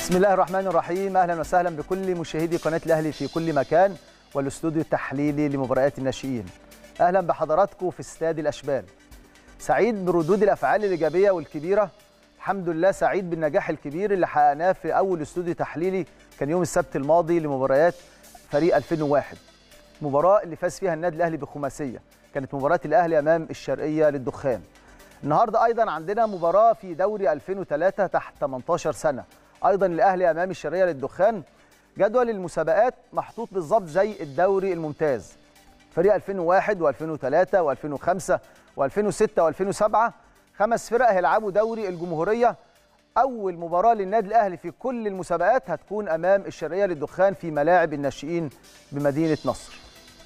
بسم الله الرحمن الرحيم اهلا وسهلا بكل مشاهدي قناه الاهلي في كل مكان والاستوديو التحليلي لمباريات الناشئين اهلا بحضراتكم في استاد الاشبال سعيد بردود الافعال الايجابيه والكبيره الحمد لله سعيد بالنجاح الكبير اللي حققناه في اول استوديو تحليلي كان يوم السبت الماضي لمباريات فريق 2001 المباراه اللي فاز فيها النادي الاهلي بخماسيه كانت مباراه الاهلي امام الشرقيه للدخان النهارده ايضا عندنا مباراه في دوري 2003 تحت 18 سنه ايضا الاهلي امام الشرقيه للدخان جدول المسابقات محطوط بالظبط زي الدوري الممتاز فريق 2001 و2003 و2005 و2006 و2007 خمس فرق هيلعبوا دوري الجمهوريه اول مباراه للنادي الاهلي في كل المسابقات هتكون امام الشرقيه للدخان في ملاعب الناشئين بمدينه نصر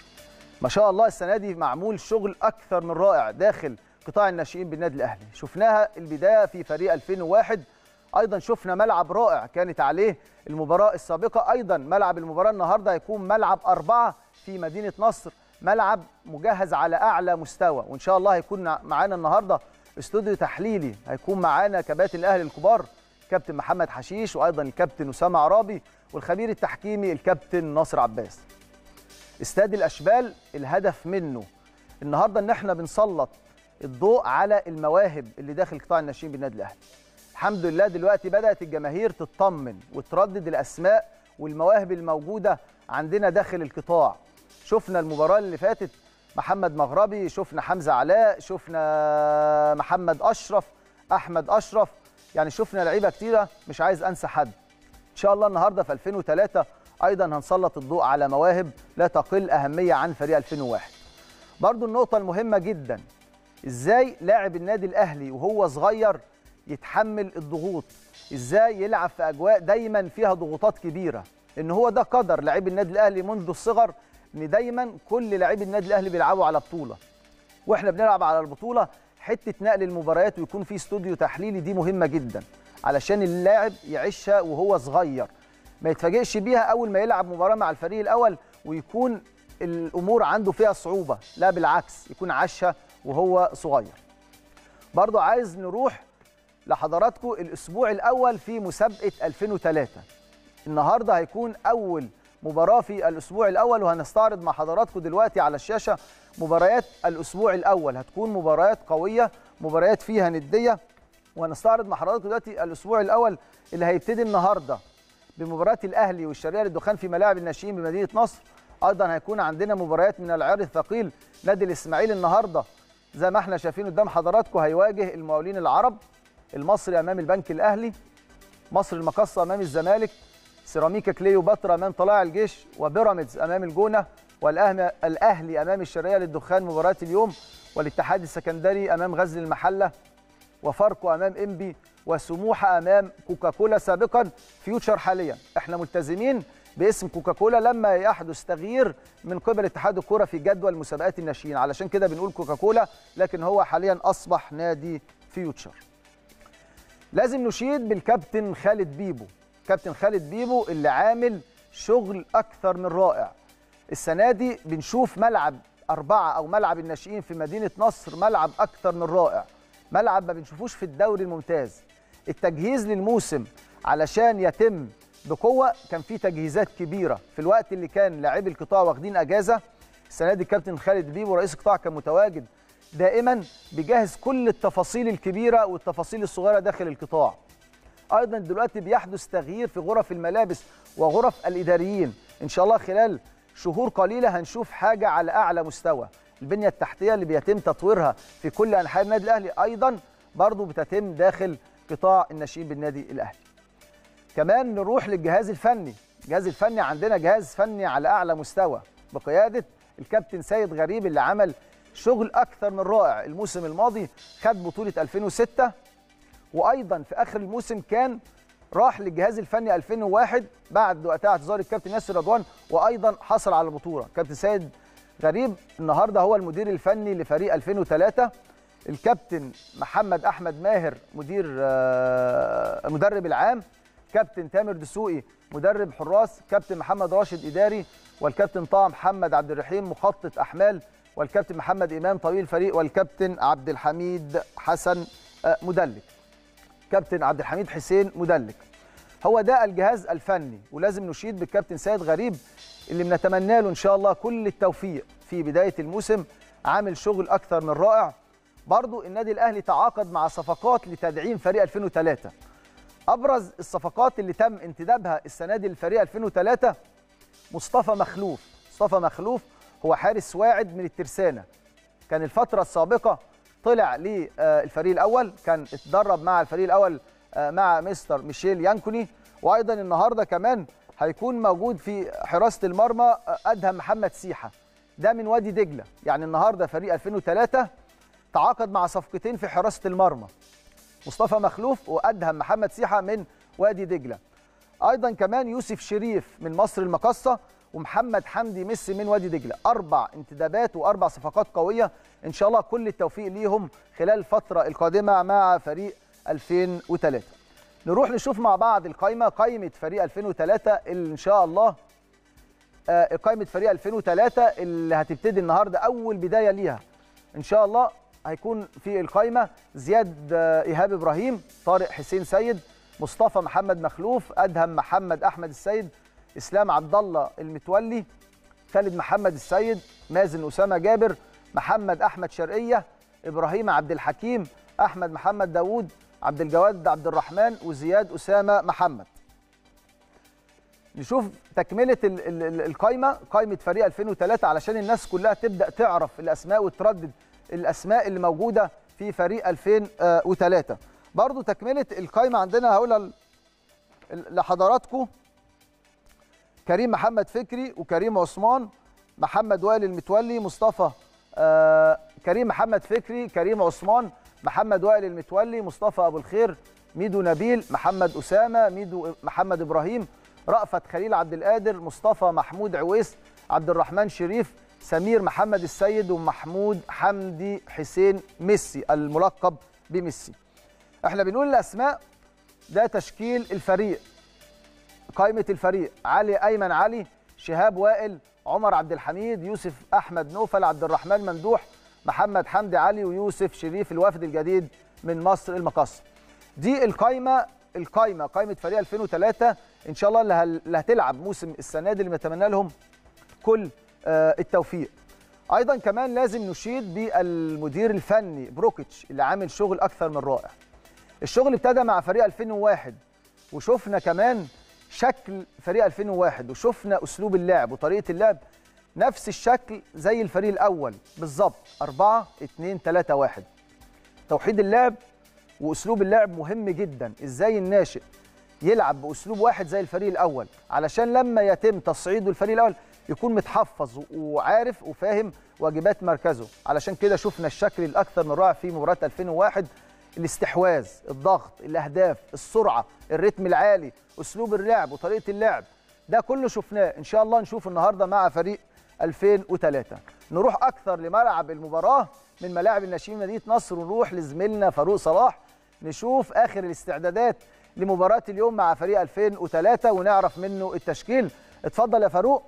ما شاء الله السنه دي معمول شغل اكثر من رائع داخل قطاع الناشئين بالنادي الاهلي شفناها البدايه في فريق 2001 ايضا شفنا ملعب رائع كانت عليه المباراه السابقه ايضا ملعب المباراه النهارده هيكون ملعب أربعة في مدينه نصر ملعب مجهز على اعلى مستوى وان شاء الله هيكون معانا النهارده استوديو تحليلي هيكون معانا كباتن الاهلي الكبار كابتن محمد حشيش وايضا الكابتن اسامه عرابي والخبير التحكيمي الكابتن ناصر عباس استاد الاشبال الهدف منه النهارده ان احنا بنسلط الضوء على المواهب اللي داخل قطاع الناشئين بالنادي الاهلي الحمد لله دلوقتي بدات الجماهير تطمن وتردد الاسماء والمواهب الموجوده عندنا داخل القطاع شفنا المباراه اللي فاتت محمد مغربي شفنا حمزه علاء شفنا محمد اشرف احمد اشرف يعني شفنا لعيبه كتيره مش عايز انسى حد ان شاء الله النهارده في 2003 ايضا هنسلط الضوء على مواهب لا تقل اهميه عن فريق 2001 برضو النقطه المهمه جدا ازاي لاعب النادي الاهلي وهو صغير يتحمل الضغوط ازاي يلعب في اجواء دايما فيها ضغوطات كبيره ان هو ده قدر لاعبي النادي الاهلي منذ الصغر ان دايما كل لاعبي النادي الاهلي بيلعبوا على بطوله واحنا بنلعب على البطوله حته نقل المباريات ويكون في استوديو تحليلي دي مهمه جدا علشان اللاعب يعيشها وهو صغير ما يتفاجئش بيها اول ما يلعب مباراه مع الفريق الاول ويكون الامور عنده فيها صعوبه لا بالعكس يكون عاشها وهو صغير برضو عايز نروح لحضراتكم الاسبوع الاول في مسابقه 2003 النهارده هيكون اول مباراه في الاسبوع الاول وهنستعرض مع حضراتكم دلوقتي على الشاشه مباريات الاسبوع الاول هتكون مباريات قويه مباريات فيها نديه وهنستعرض مع حضراتكم دلوقتي الاسبوع الاول اللي هيبتدي النهارده بمباراه الاهلي والشرقيه للدخان في ملاعب الناشئين بمدينه نصر ايضا هيكون عندنا مباريات من العيار الثقيل نادي الاسماعيلي النهارده زي ما احنا شايفين قدام حضراتكم هيواجه المقاولين العرب المصري امام البنك الاهلي مصر المقصه امام الزمالك سيراميكا كليوباترا امام طلائع الجيش وبيراميدز امام الجونه والاهلي امام الشرقيه للدخان مباراه اليوم والاتحاد السكندري امام غزل المحله وفاركو امام انبي وسموحه امام كوكاكولا سابقا فيوتشر حاليا احنا ملتزمين باسم كوكاكولا لما يحدث تغيير من قبل اتحاد الكره في جدول مسابقات الناشئين علشان كده بنقول كوكاكولا لكن هو حاليا اصبح نادي فيوتشر لازم نشيد بالكابتن خالد بيبو كابتن خالد بيبو اللي عامل شغل اكثر من رائع السنه دي بنشوف ملعب أربعة أو ملعب الناشئين في مدينة نصر ملعب أكثر من رائع ملعب ما بنشوفوش في الدوري الممتاز التجهيز للموسم علشان يتم بقوة كان في تجهيزات كبيرة في الوقت اللي كان لاعبي القطاع واخدين أجازة السنة دي الكابتن خالد بيبو رئيس القطاع كان متواجد دائما بيجهز كل التفاصيل الكبيرة والتفاصيل الصغيرة داخل القطاع ايضا دلوقتي بيحدث تغيير في غرف الملابس وغرف الاداريين ان شاء الله خلال شهور قليله هنشوف حاجه على اعلى مستوى البنيه التحتيه اللي بيتم تطويرها في كل انحاء النادي الاهلي ايضا برضو بتتم داخل قطاع الناشئين بالنادي الاهلي كمان نروح للجهاز الفني الجهاز الفني عندنا جهاز فني على اعلى مستوى بقياده الكابتن سيد غريب اللي عمل شغل اكثر من رائع الموسم الماضي خد بطوله 2006 وايضا في اخر الموسم كان راح للجهاز الفني 2001 بعد وقتها اعتذار الكابتن ياسر رضوان وايضا حصل على البطوله كابتن سيد غريب النهارده هو المدير الفني لفريق 2003 الكابتن محمد احمد ماهر مدير المدرب العام كابتن تامر دسوقي مدرب حراس كابتن محمد راشد اداري والكابتن طه محمد عبد الرحيم مخطط احمال والكابتن محمد امام طويل الفريق والكابتن عبد الحميد حسن مدلك كابتن عبد الحميد حسين مدلك هو ده الجهاز الفني ولازم نشيد بالكابتن سيد غريب اللي بنتمنى له ان شاء الله كل التوفيق في بدايه الموسم عامل شغل اكثر من رائع برضو النادي الاهلي تعاقد مع صفقات لتدعيم فريق 2003 ابرز الصفقات اللي تم انتدابها السنه دي للفريق 2003 مصطفى مخلوف مصطفى مخلوف هو حارس واعد من الترسانه كان الفتره السابقه طلع للفريق الاول كان اتدرب مع الفريق الاول مع مستر ميشيل يانكوني وايضا النهارده كمان هيكون موجود في حراسه المرمى ادهم محمد سيحه ده من وادي دجله يعني النهارده فريق 2003 تعاقد مع صفقتين في حراسه المرمى مصطفى مخلوف وادهم محمد سيحه من وادي دجله ايضا كمان يوسف شريف من مصر المقصه ومحمد حمدي ميسي من وادي دجله اربع انتدابات واربع صفقات قويه ان شاء الله كل التوفيق ليهم خلال الفتره القادمه مع فريق 2003 نروح نشوف مع بعض القائمه قائمه فريق 2003 اللي ان شاء الله آه قائمه فريق 2003 اللي هتبتدي النهارده اول بدايه ليها ان شاء الله هيكون في القائمه زياد آه ايهاب ابراهيم طارق حسين سيد مصطفى محمد مخلوف ادهم محمد احمد السيد اسلام عبد الله المتولي خالد محمد السيد مازن اسامه جابر محمد احمد شرقيه ابراهيم عبد الحكيم احمد محمد داوود عبد الجواد عبد الرحمن وزياد اسامه محمد نشوف تكمله القائمه قائمه فريق 2003 علشان الناس كلها تبدا تعرف الاسماء وتردد الاسماء اللي موجوده في فريق 2003 برضو تكمله القائمه عندنا هقولها لحضراتكم كريم محمد فكري وكريم عثمان محمد وائل المتولي مصطفى آه كريم محمد فكري كريم عثمان محمد وائل المتولي مصطفى ابو الخير ميدو نبيل محمد اسامه ميدو محمد ابراهيم رأفت خليل عبد القادر مصطفى محمود عويس عبد الرحمن شريف سمير محمد السيد ومحمود حمدي حسين ميسي الملقب بميسي احنا بنقول الاسماء ده تشكيل الفريق قائمه الفريق علي ايمن علي شهاب وائل عمر عبد الحميد يوسف احمد نوفل عبد الرحمن ممدوح محمد حمدي علي ويوسف شريف الوافد الجديد من مصر المقص دي القائمه القائمه قائمه فريق 2003 ان شاء الله اللي هتلعب موسم السنه دي اللي بنتمنى لهم كل التوفيق ايضا كمان لازم نشيد بالمدير الفني بروكيتش اللي عامل شغل اكثر من رائع الشغل ابتدى مع فريق 2001 وشفنا كمان شكل فريق 2001 وشفنا اسلوب اللعب وطريقه اللعب نفس الشكل زي الفريق الاول بالظبط 4 2 3 1 توحيد اللعب واسلوب اللعب مهم جدا ازاي الناشئ يلعب باسلوب واحد زي الفريق الاول علشان لما يتم تصعيده الفريق الاول يكون متحفظ وعارف وفاهم واجبات مركزه علشان كده شفنا الشكل الاكثر من رائع في مباراه 2001 الاستحواذ الضغط الاهداف السرعه الريتم العالي اسلوب اللعب وطريقه اللعب ده كله شفناه ان شاء الله نشوف النهارده مع فريق 2003 نروح اكثر لملعب المباراه من ملاعب الناشئين مدينه نصر ونروح لزميلنا فاروق صلاح نشوف اخر الاستعدادات لمباراه اليوم مع فريق 2003 ونعرف منه التشكيل اتفضل يا فاروق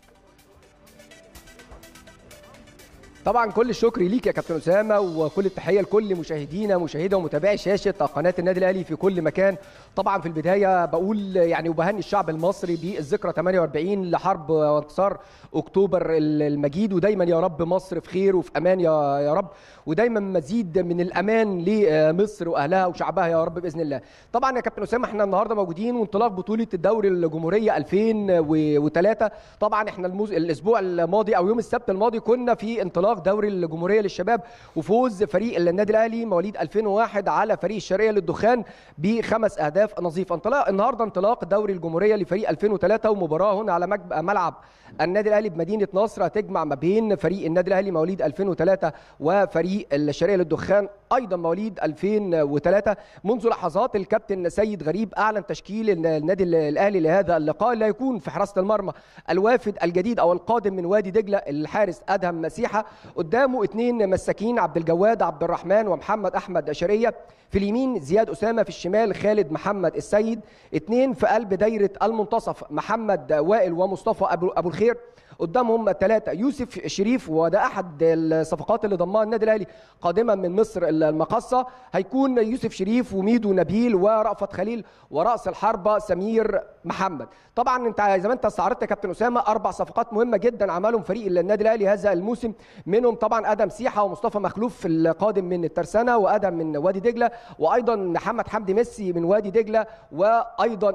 طبعا كل الشكر ليك يا كابتن اسامه وكل التحيه لكل مشاهدينا مشاهده ومتابعي شاشه قناه النادي الاهلي في كل مكان طبعا في البدايه بقول يعني وبهني الشعب المصري بالذكرى 48 لحرب وانتصار اكتوبر المجيد ودايما يا رب مصر في خير وفي امان يا يا رب ودايما مزيد من الامان لمصر واهلها وشعبها يا رب باذن الله طبعا يا كابتن اسامه احنا النهارده موجودين وانطلاق بطوله الدوري الجمهوريه 2003 طبعا احنا الموز... الاسبوع الماضي او يوم السبت الماضي كنا في انطلاق دوري الجمهوريه للشباب وفوز فريق النادي الاهلي مواليد 2001 على فريق الشرقيه للدخان بخمس اهداف نظيفه انطلاق النهارده انطلاق دوري الجمهوريه لفريق 2003 ومباراه هنا على ملعب النادي الاهلي بمدينه نصر هتجمع ما بين فريق النادي الاهلي مواليد 2003 وفريق الشرقيه للدخان ايضا مواليد 2003 منذ لحظات الكابتن سيد غريب اعلن تشكيل النادي الاهلي لهذا اللقاء اللي هيكون في حراسه المرمى الوافد الجديد او القادم من وادي دجله الحارس ادهم مسيحه قدامه اثنين مساكين عبد الجواد عبد الرحمن ومحمد احمد شريه في اليمين زياد اسامه في الشمال خالد محمد السيد اثنين في قلب دايره المنتصف محمد وائل ومصطفى ابو ابو الخير قدامهم ثلاثه يوسف شريف وده احد الصفقات اللي ضمها النادي الاهلي قادما من مصر المقصه هيكون يوسف شريف وميدو نبيل ورأفت خليل وراس الحربه سمير محمد طبعا انت زي ما انت استعرضت يا كابتن اسامه اربع صفقات مهمه جدا عملهم فريق النادي الاهلي هذا الموسم منهم طبعا ادم سيحه ومصطفى مخلوف القادم من الترسانه وادم من وادي دجله وايضا محمد حمدي ميسي من وادي دجله وايضا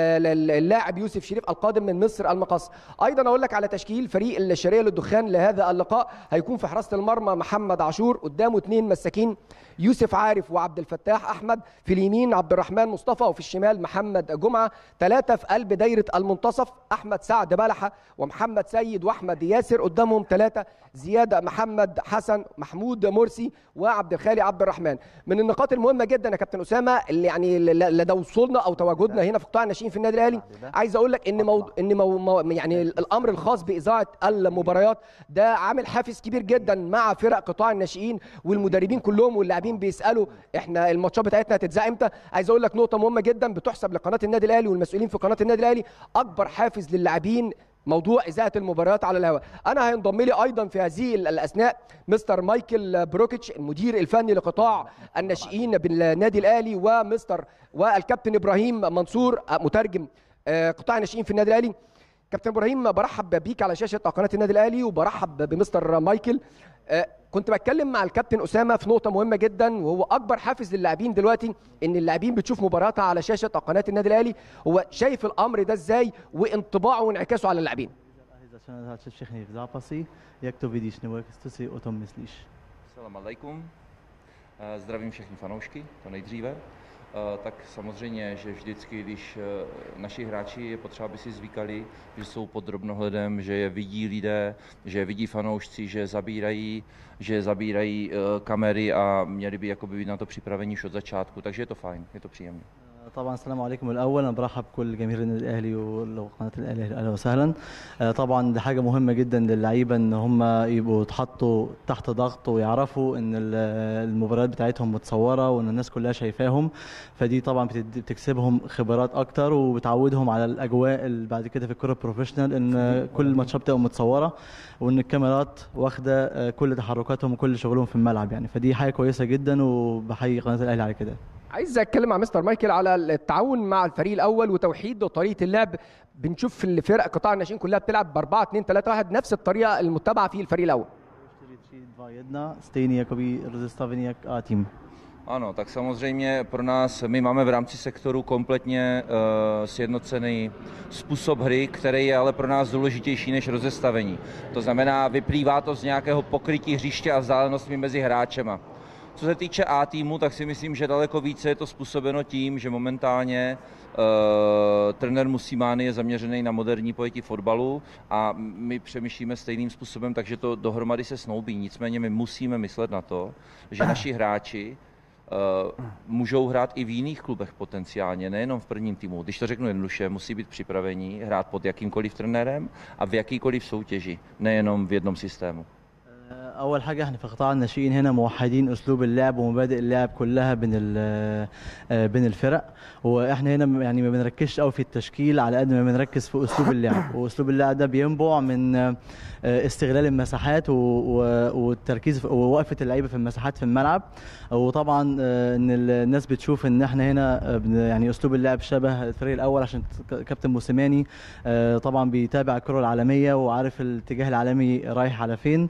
اللاعب يوسف شريف القادم من مصر المقص ايضا اقول لك على تشكيل فريق الشرقيه للدخان لهذا اللقاء هيكون في حراسه المرمى محمد عاشور قدامه اثنين مساكين يوسف عارف وعبد الفتاح احمد في اليمين عبد الرحمن مصطفى وفي الشمال محمد جمعه ثلاثه في قلب دايره المنتصف احمد سعد بلحه ومحمد سيد واحمد ياسر قدامهم ثلاثه زياده محمد حسن محمود مرسي وعبد الخالي عبد الرحمن من النقاط المهمه جدا يا كابتن اسامه اللي يعني لدى وصولنا او تواجدنا هنا في قطاع الناشئين في النادي الاهلي عايز اقول لك ان مو... ان مو... مو... يعني الامر الخاص باذاعه المباريات ده عامل حافز كبير جدا مع فرق قطاع الناشئين والمدربين كلهم واللاعبين بيسالوا احنا الماتشات بتاعتنا هتتذاع امتى عايز اقول لك نقطه مهمه جدا بتحسب لقناه النادي الاهلي والمسؤولين في قناه النادي الاهلي اكبر حافز للاعبين موضوع اذاعه المباريات على الهواء انا هينضم لي ايضا في هذه الاثناء مستر مايكل بروكيتش المدير الفني لقطاع الناشئين بالنادي الاهلي ومستر والكابتن ابراهيم منصور مترجم قطاع الناشئين في النادي الاهلي كابتن ابراهيم برحب بيك على شاشه قناه النادي الاهلي وبرحب بمستر مايكل كنت بتكلم مع الكابتن اسامه في نقطه مهمه جدا وهو اكبر حافز للاعبين دلوقتي ان اللاعبين بتشوف مباراتها على شاشه قناه النادي الاهلي هو شايف الامر ده ازاي وانطباعه وانعكاسه على اللاعبين zacząć všechny v zápasy, jak to vidíš, nebo jak co si o tom myslíš? Salam alaikum. Zdravím všechny fanoušky, to nejdříve. Tak samozřejmě, že vždycky, když naši hráči je potřeba, aby si zvykali, že jsou pod drobnohledem, že je vidí lidé, že je vidí fanoušci, že zabírají, že zabírají kamery a měli by jakoby být na to připraveni už od začátku, takže je to fajn, je to příjemné. طبعا السلام عليكم الاول انا برحب بكل جماهير النادي الاهلي وقناه الاهلي اهلا وسهلا طبعا دي حاجه مهمه جدا للعيبه ان هم يبقوا اتحطوا تحت ضغط ويعرفوا ان المباريات بتاعتهم متصوره وان الناس كلها شايفاهم فدي طبعا بتكسبهم خبرات اكتر وبتعودهم على الاجواء اللي بعد كده في الكره البروفيشنال ان كل الماتشات بتبقى متصوره وان الكاميرات واخده كل تحركاتهم وكل شغلهم في الملعب يعني فدي حاجه كويسه جدا وبحيي قناه الاهلي على كده عايز اتكلم مع مستر مايكل على التعاون مع الفريق الاول وتوحيد طريقه اللعب بنشوف في الفرق قطاع الناشئين كلها بتلعب ب 4 2 3 1 نفس الطريقه المتبعه في الفريق الاول stejný jakoby rozestavený jak A tým. Ano, tak samozřejmě pro nás, my máme v rámci sektoru kompletně uh, sjednocený způsob hry, který je ale pro nás důležitější než rozestavení. To znamená, vyplývá to z nějakého pokrytí hřiště a vzdálenostmi mezi hráčema. Co se týče A týmu, tak si myslím, že daleko více je to způsobeno tím, že momentálně uh, trenér Musímány je zaměřený na moderní pojetí fotbalu a my přemýšlíme stejným způsobem, takže to dohromady se snoubí. Nicméně my musíme myslet na to, že naši hráči uh, můžou hrát i v jiných klubech potenciálně, nejenom v prvním týmu. Když to řeknu jednoduše, musí být připraveni hrát pod jakýmkoliv trenérem a v jakýkoliv soutěži, nejenom v jednom systému. اول حاجه احنا في قطاع الناشئين هنا موحدين اسلوب اللعب ومبادئ اللعب كلها بين بين الفرق واحنا هنا يعني ما بنركزش قوي في التشكيل على قد ما بنركز في اسلوب اللعب واسلوب اللعب ده بينبع من استغلال المساحات والتركيز ووقفه اللعيبه في المساحات في الملعب وطبعا ان الناس بتشوف ان احنا هنا يعني اسلوب اللعب شبه الفريق الاول عشان كابتن موسيماني طبعا بيتابع الكره العالميه وعارف الاتجاه العالمي رايح على فين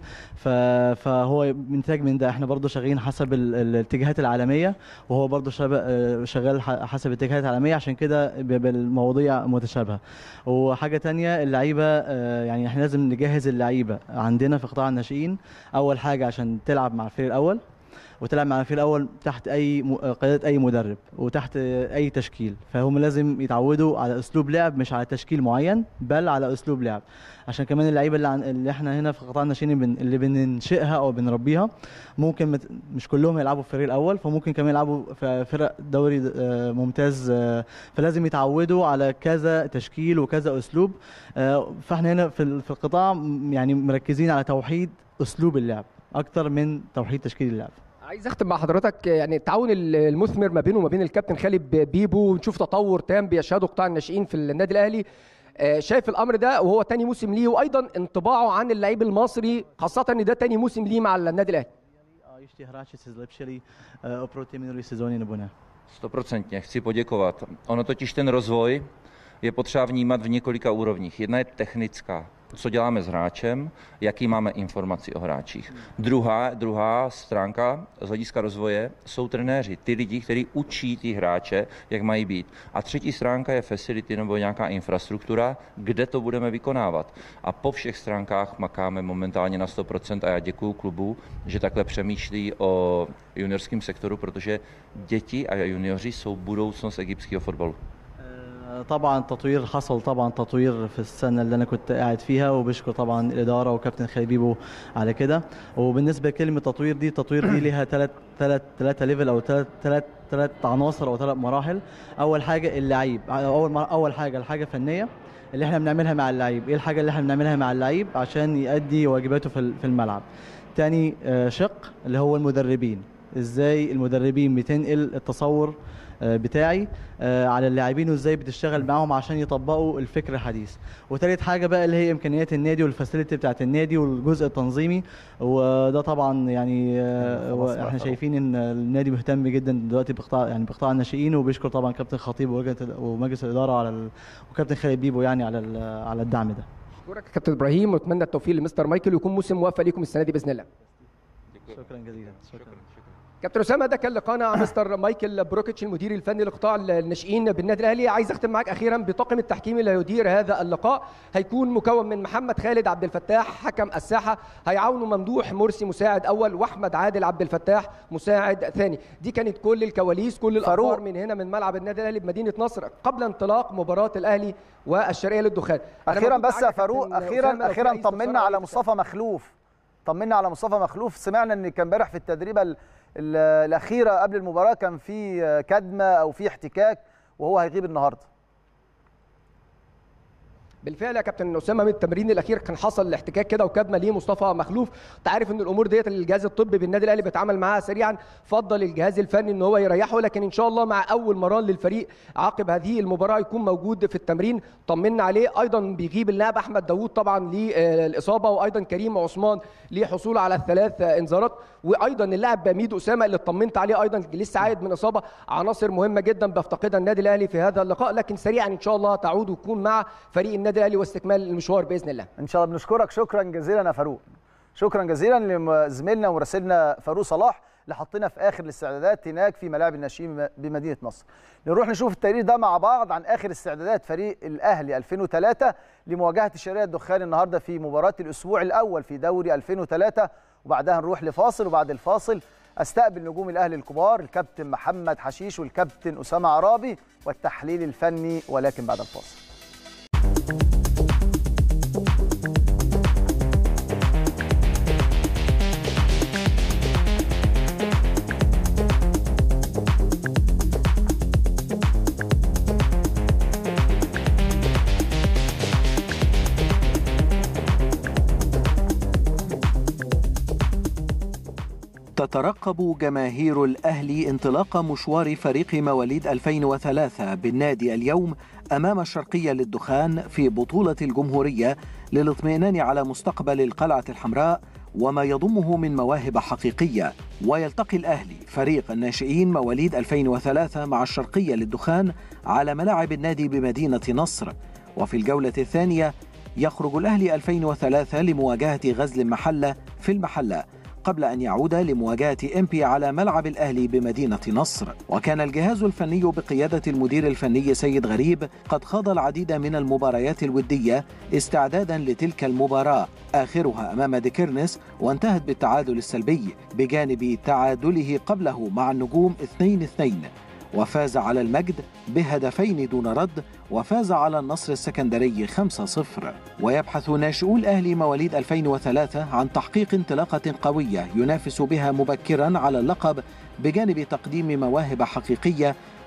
فهو منتاج من ده احنا برضو شغالين حسب الاتجاهات العالميه وهو برضو شغال حسب الاتجاهات العالميه عشان كده المواضيع متشابهه وحاجه تانية اللعيبه يعني احنا لازم نجهز اللعيبه عندنا في قطاع الناشئين اول حاجه عشان تلعب مع الفريق الاول وتلعب مع الفريق الاول تحت اي قياده اي مدرب وتحت اي تشكيل فهم لازم يتعودوا على اسلوب لعب مش على تشكيل معين بل على اسلوب لعب عشان كمان اللعيبه اللي, عن... اللي احنا هنا في قطاع الناشئين بن... اللي بننشئها او بنربيها ممكن مت... مش كلهم يلعبوا في الفريق الاول فممكن كمان يلعبوا في فرق دوري ممتاز فلازم يتعودوا على كذا تشكيل وكذا اسلوب فاحنا هنا في في القطاع يعني مركزين على توحيد اسلوب اللعب اكتر من توحيد تشكيل اللعب عايز اختم مع حضرتك يعني التعاون المثمر ما بينه وما بين الكابتن خالد بيبو ونشوف تطور تام بيشهده قطاع الناشئين في النادي الاهلي آه، شايف الامر ده وهو تاني موسم ليه وايضا انطباعه عن اللعيب المصري خاصه ان ده تاني موسم lيه مع النادي الاهلي A ještě hráči se zlepšili eh, oproti minulé sezóně nebo ne? Stoprocentně, chci poděkovat. Ono totiž ten rozvoj je potřeba vnímat v několika úrovních. Jedna je technická, co děláme s hráčem, jaký máme informaci o hráčích. Druhá, druhá stránka z hlediska rozvoje jsou trenéři, ty lidi, kteří učí ty hráče, jak mají být. A třetí stránka je facility nebo nějaká infrastruktura, kde to budeme vykonávat. A po všech stránkách makáme momentálně na 100% a já děkuji klubu, že takhle přemýšlí o juniorském sektoru, protože děti a junioři jsou budoucnost egyptského fotbalu. آه، طبعا تطوير حصل طبعا تطوير في السنه اللي انا كنت قاعد فيها وبشكر طبعا الاداره وكابتن خالد بيبو على كده وبالنسبه لكلمه تطوير دي التطوير دي ليها ثلاث ثلاث ثلاثه ليفل او ثلاث ثلاث ثلاث عناصر او ثلاث مراحل اول حاجه اللعيب اول مر- اول حاجه الحاجه فنيه اللي احنا بنعملها مع اللعيب ايه الحاجه اللي احنا بنعملها مع اللعيب عشان يؤدي واجباته في ال- في الملعب تاني آه، شق اللي هو المدربين ازاي المدربين بتنقل التصور آه، بتاعي آه، على اللاعبين وازاي بتشتغل معاهم عشان يطبقوا الفكر الحديث وتالت حاجه بقى اللي هي امكانيات النادي والفاسيلتي بتاعت النادي والجزء التنظيمي وده طبعا يعني آه، خلاص بقى احنا طبعا. شايفين ان النادي مهتم جدا دلوقتي بقطاع يعني بقطاع الناشئين وبيشكر طبعا كابتن خطيب ولجنة- ومجلس الاداره على ال... وكابتن خالد بيبو يعني على ال- على الدعم ده اشكرك يا كابتن ابراهيم واتمنى التوفيق لمستر مايكل ويكون موسم موفق ليكم السنه دي باذن الله شكرا جزيلا شكرا كابتن اسامه ده كان لقاءنا مع مستر مايكل بروكيتش المدير الفني لقطاع الناشئين بالنادي الاهلي عايز اختم معاك اخيرا بطاقم التحكيم اللي هيدير هذا اللقاء هيكون مكون من محمد خالد عبد الفتاح حكم الساحه هيعاونوا ممدوح مرسي مساعد اول واحمد عادل عبد الفتاح مساعد ثاني دي كانت كل الكواليس كل الاخبار فاروق. من هنا من ملعب النادي الاهلي بمدينه نصر قبل انطلاق مباراه الاهلي والشرقيه للدخان أنا اخيرا موجود بس معاك يا يا فاروق كابتن اخيرا أسامة لو في اخيرا أي استفسار طمنا أو على أي مصطفى مخلوف طمنا على مصطفى مخلوف سمعنا ان كان امبارح في التدريبه ال- ال- الاخيره قبل المباراه كان في كدمه او في احتكاك وهو هيغيب النهارده بالفعل يا كابتن اسامه من التمرين الاخير كان حصل الاحتكاك كده وكدمه ليه مصطفى مخلوف انت عارف ان الامور ديت الجهاز الطبي بالنادي الاهلي بيتعامل معاها سريعا فضل الجهاز الفني ان هو يريحه لكن ان شاء الله مع اول مران للفريق عقب هذه المباراه يكون موجود في التمرين طمنا عليه ايضا بيغيب اللاعب احمد داوود طبعا للاصابه وايضا كريم عثمان لحصول على الثلاث انذارات وايضا اللاعب ميدو اسامه اللي اطمنت عليه ايضا لسه عايد من اصابه عناصر مهمه جدا بيفتقدها النادي الاهلي في هذا اللقاء لكن سريعا ان شاء الله تعود وتكون مع فريق النادي الاهلي واستكمال المشوار باذن الله ان شاء الله بنشكرك شكرا جزيلا يا فاروق شكرا جزيلا لزميلنا ومراسلنا فاروق صلاح اللي حطينا في اخر الاستعدادات هناك في ملاعب الناشئين بمدينه نصر نروح نشوف التقرير ده مع بعض عن اخر استعدادات فريق الاهلي 2003 لمواجهه الشرقيه الدخان النهارده في مباراه الاسبوع الاول في دوري 2003 وبعدها نروح لفاصل وبعد الفاصل استقبل نجوم الاهلي الكبار الكابتن محمد حشيش والكابتن اسامه عرابي والتحليل الفني ولكن بعد الفاصل تترقب جماهير الأهلي انطلاق مشوار فريق مواليد 2003 بالنادي اليوم أمام الشرقية للدخان في بطولة الجمهورية للاطمئنان على مستقبل القلعة الحمراء وما يضمه من مواهب حقيقية ويلتقي الأهلي فريق الناشئين مواليد 2003 مع الشرقية للدخان على ملاعب النادي بمدينة نصر وفي الجولة الثانية يخرج الأهلي 2003 لمواجهة غزل المحلة في المحلة قبل أن يعود لمواجهة إمبي على ملعب الأهلي بمدينة نصر وكان الجهاز الفني بقيادة المدير الفني سيد غريب قد خاض العديد من المباريات الودية استعدادا لتلك المباراة آخرها أمام ديكيرنس وانتهت بالتعادل السلبي بجانب تعادله قبله مع النجوم 2-2 وفاز على المجد بهدفين دون رد وفاز على النصر السكندري 5-0 ويبحث ناشئو الأهلي مواليد 2003 عن تحقيق انطلاقة قوية ينافس بها مبكرا على اللقب بجانب تقديم مواهب حقيقية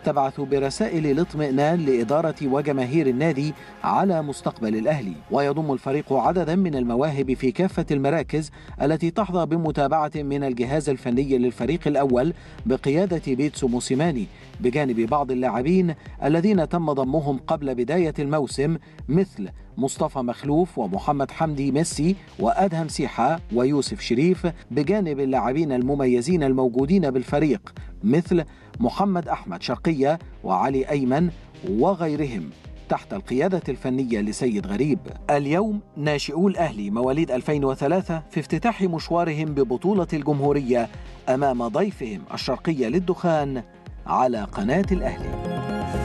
تبعث برسائل الاطمئنان لإدارة وجماهير النادي على مستقبل الأهلي ويضم الفريق عددا من المواهب في كافة المراكز التي تحظى بمتابعة من الجهاز الفني للفريق الأول بقيادة بيتسو موسيماني بجانب بعض اللاعبين الذين تم ضمهم قبل بداية الموسم مثل مصطفى مخلوف ومحمد حمدي ميسي وأدهم سيحة ويوسف شريف بجانب اللاعبين المميزين الموجودين بالفريق مثل محمد أحمد شرقية وعلي أيمن وغيرهم تحت القيادة الفنية لسيد غريب اليوم ناشئو الأهلي مواليد 2003 في افتتاح مشوارهم ببطولة الجمهورية أمام ضيفهم الشرقية للدخان على قناة الأهلي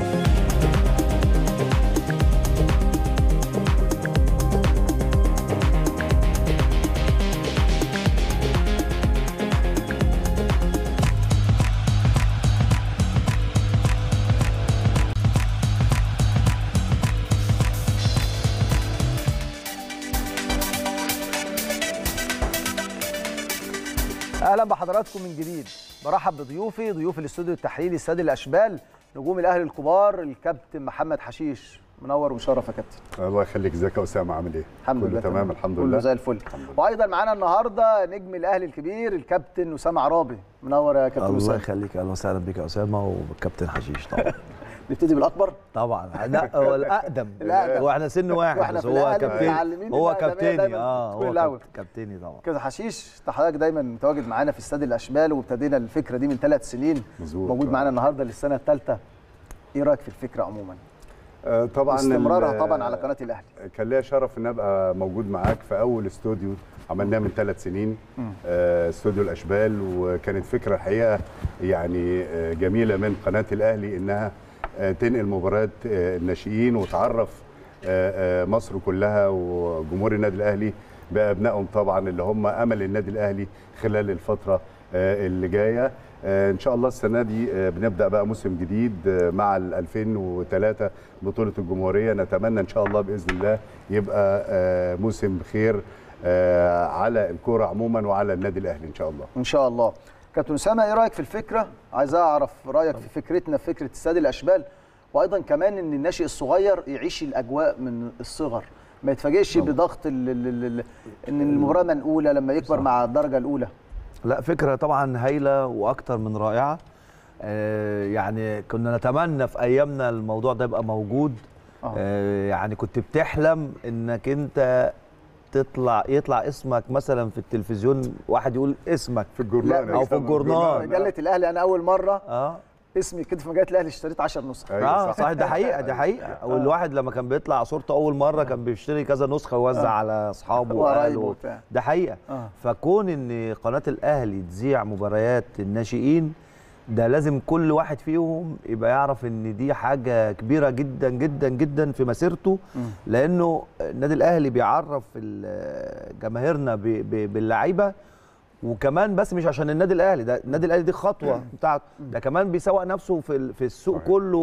اهلا بحضراتكم من جديد برحب بضيوفي ضيوف الاستوديو التحليلي السادي الاشبال نجوم الاهلي الكبار الكابتن محمد حشيش منور ومشرف يا كابتن الله يخليك ازيك يا اسامه عامل ايه؟ الحمد كله لله تمام الحمد كله لله زي الفل الحمد لله. وايضا معانا النهارده نجم الاهلي الكبير الكابتن اسامه عرابي منور يا كابتن الله اسامه يخليك اهلا وسهلا بك يا اسامه وبالكابتن حشيش طبعا نبتدي بالاكبر طبعا لا هو الاقدم الأقدم. واحنا سن واحد وإحنا بس في هو الأهلي كابتن متعلمين هو الأقدمية كابتني دايماً اه تكون هو الأول. كاب- كابتني طبعا كابتن حشيش انت حضرتك دايما متواجد معانا في استاد الاشبال وابتدينا الفكره دي من ثلاث سنين مظبوط. موجود معانا النهارده للسنه الثالثه ايه رايك في الفكره عموما آه طبعا استمرارها ال- طبعا على قناه الاهلي كان ليا شرف ان ابقى موجود معاك في اول استوديو عملناه من ثلاث سنين آه استوديو الاشبال وكانت فكره الحقيقه يعني آه جميله من قناه الاهلي انها آه تنقل مباريات آه الناشئين وتعرف آه آه مصر كلها وجمهور النادي الاهلي بابنائهم طبعا اللي هم امل النادي الاهلي خلال الفتره آه اللي جايه آه ان شاء الله السنه دي آه بنبدا بقى موسم جديد آه مع ال 2003 بطوله الجمهوريه نتمنى ان شاء الله باذن الله يبقى آه موسم بخير آه على الكوره عموما وعلى النادي الاهلي ان شاء الله ان شاء الله كابتن اسامه ايه رايك في الفكره عايز اعرف رايك في فكرتنا في فكره استاد الاشبال وايضا كمان ان الناشئ الصغير يعيش الاجواء من الصغر ما يتفاجئش بضغط ال ال ال ان المباراه منقوله لما يكبر مع الدرجه الاولى لا فكره طبعا هايله واكتر من رائعه آه يعني كنا نتمنى في ايامنا الموضوع ده يبقى موجود آه. آه يعني كنت بتحلم انك انت تطلع يطلع اسمك مثلا في التلفزيون واحد يقول اسمك في الجورنال أو في الجورنال. مجله الاهلي انا اول مره اه اسمي كده في مجله الاهلي اشتريت 10 نسخ أيوة اه صح. صح ده حقيقه ده حقيقه والواحد لما كان بيطلع صورته اول مره كان بيشتري كذا نسخه ويوزع على اصحابه وقرايبه واهله وبتاع. ده حقيقه آه. فكون ان قناه الاهلي تذيع مباريات الناشئين ده لازم كل واحد فيهم يبقى يعرف ان دي حاجه كبيره جدا جدا جدا في مسيرته لانه النادي الاهلي بيعرف ال- جماهيرنا ب- ب- باللعيبه وكمان بس مش عشان النادي الاهلي ده النادي الاهلي دي خطوه بتاعته ده كمان بيسوق نفسه في ال- في السوق صحيح. كله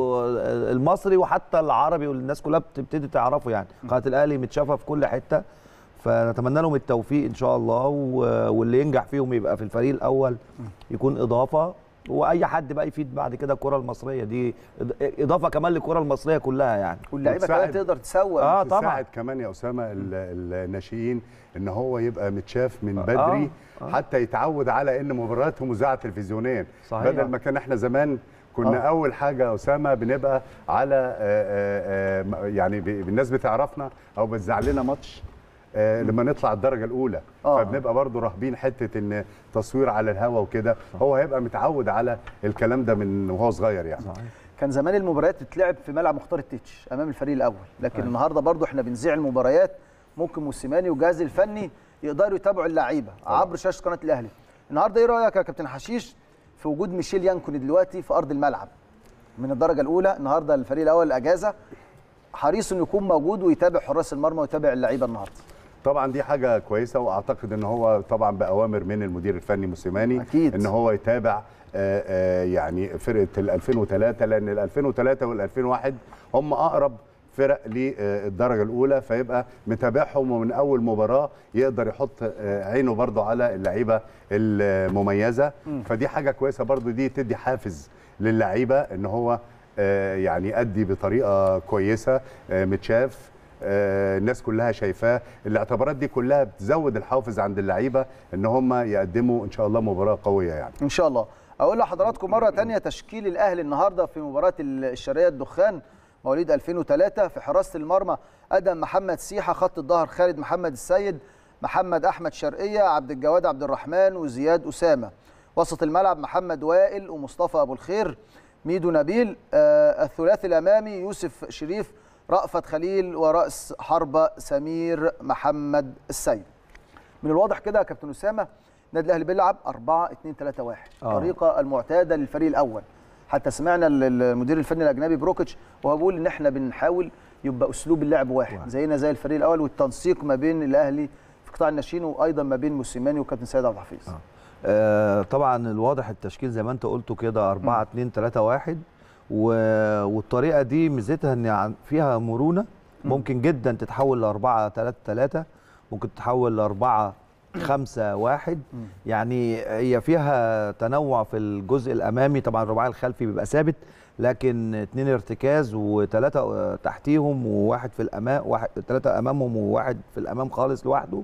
المصري وحتى العربي والناس كلها بتبتدي تعرفه يعني قناه الاهلي متشافه في كل حته فنتمنى لهم التوفيق ان شاء الله و- واللي ينجح فيهم يبقى في الفريق الاول يكون اضافه واي حد بقى يفيد بعد كده الكره المصريه دي إض- اضافه كمان للكره المصريه كلها يعني واللعيبه كمان وتساعد- تقدر تسوق آه. طبعاً. تساعد كمان يا اسامه ال- الناشئين ان هو يبقى متشاف من آه، بدري آه. حتى يتعود على ان مبارياته مذاعه تلفزيونيا صحيح. بدل ما كان احنا زمان كنا آه. اول حاجه يا اسامه بنبقى على آه، آه، آه، يعني ب- الناس بتعرفنا او بتذاع لنا ماتش آه، لما نطلع الدرجه الاولى آه. فبنبقى برضو راهبين حته ان تصوير على الهوا وكده هو هيبقى متعود على الكلام ده من وهو صغير يعني كان زمان المباريات بتتلعب في ملعب مختار التتش امام الفريق الاول لكن النهارده برضو احنا بنذيع المباريات ممكن موسيماني والجهاز الفني يقدروا يتابعوا اللعيبه عبر شاشه قناه الاهلي النهارده ايه رايك يا كابتن حشيش في وجود ميشيل يانكوني دلوقتي في ارض الملعب من الدرجه الاولى النهارده الفريق الاول اجازه حريص انه يكون موجود ويتابع حراس المرمى ويتابع اللعيبه النهارده طبعا دي حاجه كويسه واعتقد ان هو طبعا باوامر من المدير الفني موسيماني أكيد. ان هو يتابع آه، آه، يعني فرقه ال 2003 لان ال 2003 وال 2001 هم اقرب فرق للدرجه الاولى فيبقى متابعهم ومن اول مباراه يقدر يحط آه، عينه برضه على اللعيبه المميزه فدي حاجه كويسه برضه دي تدي حافز للعيبه ان هو آه، يعني يأدي بطريقه كويسه آه، متشاف آه، الناس كلها شايفاه الاعتبارات دي كلها بتزود الحافز عند اللعيبه ان هم يقدموا ان شاء الله مباراه قويه يعني ان شاء الله اقول لحضراتكم مره تانية تشكيل الاهلي النهارده في مباراه الشرقيه الدخان مواليد 2003 في حراسه المرمى ادم محمد سيحه خط الظهر خالد محمد السيد محمد احمد شرقيه عبد الجواد عبد الرحمن وزياد اسامه وسط الملعب محمد وائل ومصطفى ابو الخير ميدو نبيل آه الثلاثي الامامي يوسف شريف رأفت خليل ورأس حربة سمير محمد السيد من الواضح كده يا كابتن اسامه النادي الاهلي بيلعب 4 2 3 1 آه. الطريقه المعتاده للفريق الاول حتى سمعنا ال- ال- المدير الفني الاجنبي بروكيتش وهو بيقول ان احنا بنحاول يبقى اسلوب اللعب واحد زينا زي الفريق الاول والتنسيق ما بين الاهلي في قطاع الناشئين وايضا ما بين موسيماني وكابتن سيد عبد الحفيظ آه، طبعا الواضح التشكيل زي ما انت قلته كده 4 2 3 1 و... والطريقه دي ميزتها ان عن- فيها مرونه ممكن جدا تتحول ل 4 3 3 ممكن تتحول ل 4 5 1 يعني هي فيها تنوع في الجزء الامامي طبعا الرباعي الخلفي بيبقى ثابت لكن اتنين ارتكاز وثلاثه آه، تحتيهم وواحد في الامام واحد ثلاثه امامهم وواحد في الامام خالص لوحده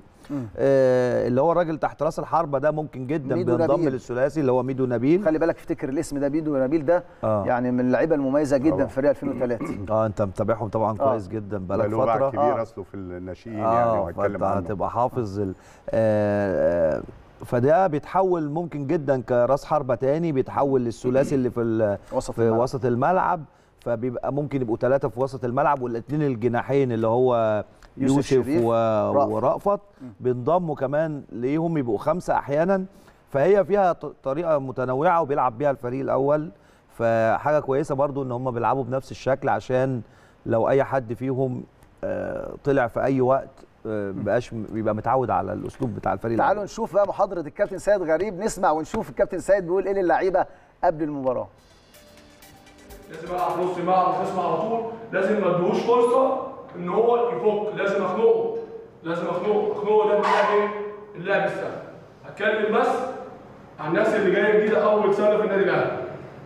آه اللي هو الراجل تحت راس الحربه ده ممكن جدا ميدو بينضم نبيل. للثلاثي اللي هو ميدو نبيل خلي بالك افتكر الاسم ده بيدو نبيل ده آه. يعني من اللعيبه المميزه جدا في فريق 2003 اه انت متابعهم طبعا آه. كويس جدا بقالك له باع فتره كبير آه. اصله في الناشئين يعني اه وهتكلم فانت عنه هتبقى حافظ ال... آه آه، فده بيتحول ممكن جدا كراس حربه تاني بيتحول للثلاثي اللي في ال... وسط في الملعب. وسط الملعب فبيبقى ممكن يبقوا ثلاثه في وسط الملعب والاثنين الجناحين اللي هو يوسف يوسف, شريف، و... رأفت. ورأفت بينضموا كمان ليهم يبقوا خمسه احيانا فهي فيها ط- طريقه متنوعه وبيلعب بيها الفريق الاول فحاجه كويسه برضو ان هم بيلعبوا بنفس الشكل عشان لو اي حد فيهم آه، طلع في اي وقت آه، بقاش بيبقى متعود على الاسلوب بتاع الفريق تعالوا الأول. نشوف بقى محاضره الكابتن سيد غريب نسمع ونشوف الكابتن سيد بيقول ايه للعيبه قبل المباراه لازم العب في نص الملعب مش اسمع على طول لازم ما اديهوش فرصه ان هو يفك لازم اخنقه لازم اخنقه اخنقه ده بيلعب ايه؟ اللعب السهل هتكلم بس عن الناس اللي جايه جديده اول سنه في النادي الاهلي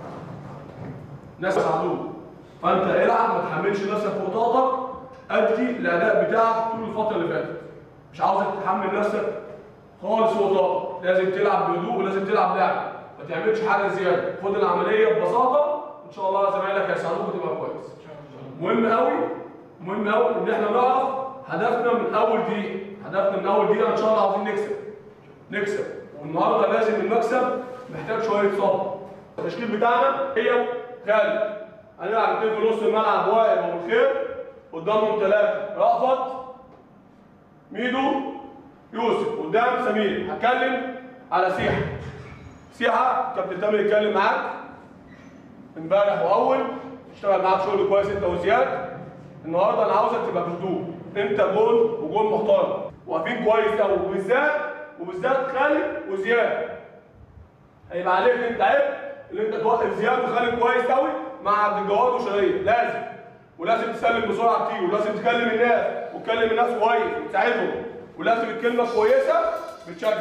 ناس ساعدوك فانت العب ما تحملش نفسك فوق طاقتك ادي الاداء بتاعك طول الفتره اللي فاتت مش عاوزك تحمل نفسك خالص فوق طاقتك لازم تلعب بهدوء ولازم تلعب لعب ما تعملش حاجه زياده خد العمليه ببساطه ان شاء الله زمايلك هيساعدوك وتبقى كويس مهم قوي مهم قوي ان احنا نعرف هدفنا من اول دقيقه هدفنا من اول دقيقه ان شاء الله عاوزين نكسب نكسب والنهارده لازم المكسب محتاج شويه صبر التشكيل بتاعنا هي خالد هنلعب اتنين في نص الملعب وائل وابو الخير قدامهم ثلاثه رأفت ميدو يوسف قدام سمير هتكلم على سيحه سيحه كابتن تامر يتكلم معاك امبارح واول اشتغل معاك شغل كويس انت وزياد النهارده انا عاوزك تبقى بهدوء انت جول وجول محترم واقفين كويس قوي وبالذات وبالذات خالد وزياد هيبقى عليك انت عيب ان انت توقف زياد وخالد كويس قوي مع عبد الجواد وشريف لازم ولازم تسلم بسرعه كتير ولازم تكلم الناس وتكلم الناس كويس وتساعدهم ولازم الكلمه كويسه بتشجع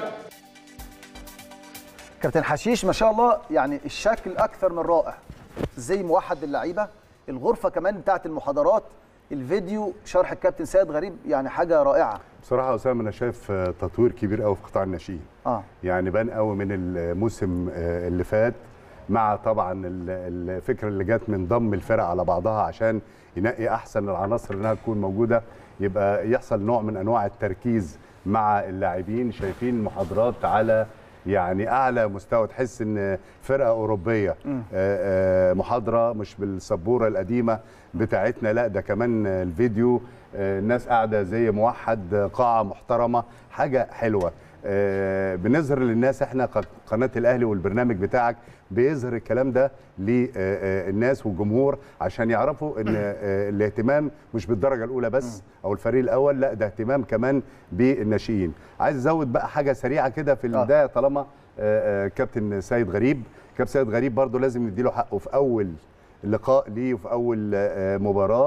كابتن حشيش ما شاء الله يعني الشكل اكثر من رائع زي موحد للعيبه الغرفه كمان بتاعت المحاضرات الفيديو شرح الكابتن سيد غريب يعني حاجه رائعه بصراحه يا اسامه انا شايف آه، تطوير كبير قوي في قطاع الناشئين اه يعني بان قوي من الموسم آه، اللي فات مع طبعا ال- الفكره اللي جت من ضم الفرق على بعضها عشان ينقي احسن العناصر انها تكون موجوده يبقى يحصل نوع من انواع التركيز مع اللاعبين شايفين محاضرات على يعني اعلى مستوى تحس ان فرقه اوروبيه آه، آه، محاضره مش بالسبوره القديمه بتاعتنا لا ده كمان الفيديو آه، الناس قاعده زي موحد آه، قاعه محترمه حاجه حلوه آه، بنظهر للناس احنا ق- قناه الاهلي والبرنامج بتاعك بيظهر الكلام ده للناس والجمهور عشان يعرفوا ان آه، الاهتمام مش بالدرجه الاولى بس او الفريق الاول لا ده اهتمام كمان بالناشئين عايز ازود بقى حاجه سريعه كده في البدايه طالما آه، آه، كابتن سيد غريب كابتن سيد غريب برضو لازم نديله حقه في اول لقاء ليه وفي اول آه، مباراه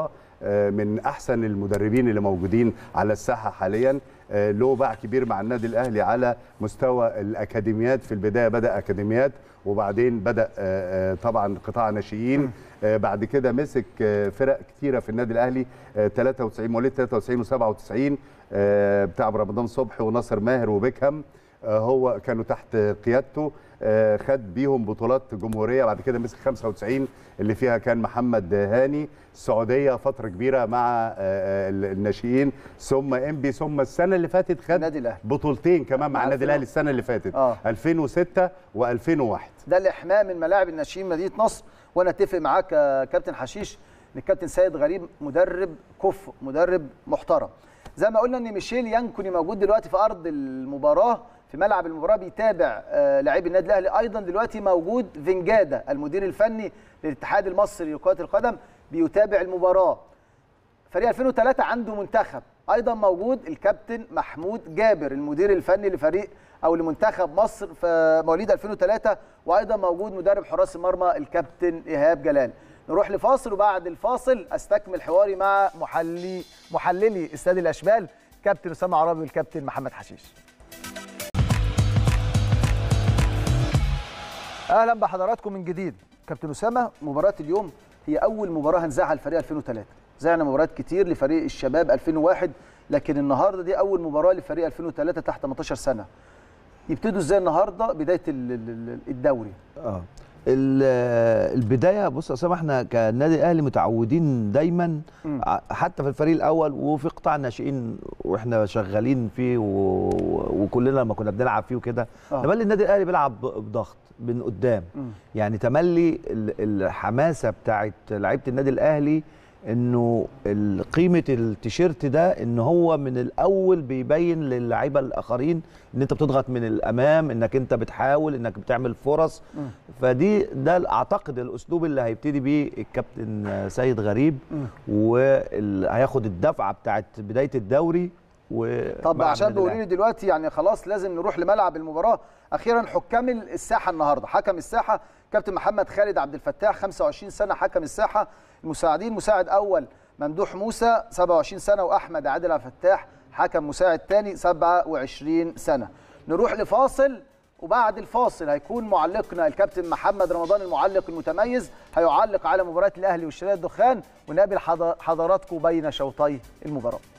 آه، من احسن المدربين اللي موجودين على الساحه حاليا آه، له باع كبير مع النادي الاهلي على مستوى الاكاديميات في البدايه بدا اكاديميات وبعدين بدا آه، آه، طبعا قطاع ناشئين آه، بعد كده مسك آه، فرق كتيره في النادي الاهلي آه، 93 مواليد 93 و97 بتاع رمضان صبحي وناصر ماهر وبيكهام آه، هو كانوا تحت قيادته آه، خد بيهم بطولات جمهوريه بعد كده مسك 95 اللي فيها كان محمد هاني السعوديه فتره كبيره مع آه، آه، الناشئين ثم انبي ثم السنه اللي فاتت خد النادي الأهلي. بطولتين كمان مع مع النادي 2000 الاهلي السنه اللي فاتت آه. 2006 و2001 ده الاحماء من ملاعب الناشئين مدينه نصر وانا اتفق معاك يا كابتن حشيش ان الكابتن سيد غريب مدرب كفء مدرب محترم زي ما قلنا ان ميشيل يانكوني موجود دلوقتي في ارض المباراه في ملعب المباراه بيتابع آه، لاعبي النادي الاهلي ايضا دلوقتي موجود فينجادا المدير الفني للاتحاد المصري لكره القدم بيتابع المباراه فريق 2003 عنده منتخب ايضا موجود الكابتن محمود جابر المدير الفني لفريق او لمنتخب مصر في مواليد 2003 وايضا موجود مدرب حراس المرمى الكابتن ايهاب جلال نروح لفاصل وبعد الفاصل استكمل حواري مع محلي محللي استاد الاشبال كابتن اسامه عرابي والكابتن محمد حشيش اهلا بحضراتكم من جديد كابتن اسامه مباراه اليوم هي اول مباراه هنذاعها لفريق 2003 زعنا مباريات كتير لفريق الشباب 2001 لكن النهارده دي اول مباراه لفريق 2003 تحت 18 سنه يبتدوا ازاي النهارده بدايه ال- ال- ال- الدوري اه ال- البدايه بص يا اسامه احنا كنادي الاهلي متعودين دايما مم. ع- حتى في الفريق الاول وفي قطاع الناشئين واحنا شغالين فيه و... وكلنا لما كنا بنلعب فيه وكده آه. تملي النادي الاهلي بيلعب ب- بضغط من قدام مم. يعني تملي ال- الحماسه بتاعت لعيبه النادي الاهلي انه ال- قيمه التيشيرت ده ان هو من الاول بيبين للعيبه الاخرين ان انت بتضغط من الامام انك انت بتحاول انك بتعمل فرص مم. فدي ده اعتقد الاسلوب اللي هيبتدي بيه الكابتن سيد غريب مم. وهياخد الدفعه بتاعت بدايه الدوري و طب مع عشان النادي بيقولوا لي الأهلي. دلوقتي يعني خلاص لازم نروح لملعب المباراه اخيرا حكام الساحه النهارده حكم الساحه كابتن محمد خالد عبد الفتاح 25 سنه حكم الساحه المساعدين مساعد اول ممدوح موسى 27 سنه واحمد عادل عبد الفتاح حكم مساعد ثاني 27 سنه نروح لفاصل وبعد الفاصل هيكون معلقنا الكابتن محمد رمضان المعلق المتميز هيعلق على مباراه الاهلي والشريط الدخان ونقابل حض- حضراتكم بين شوطي المباراه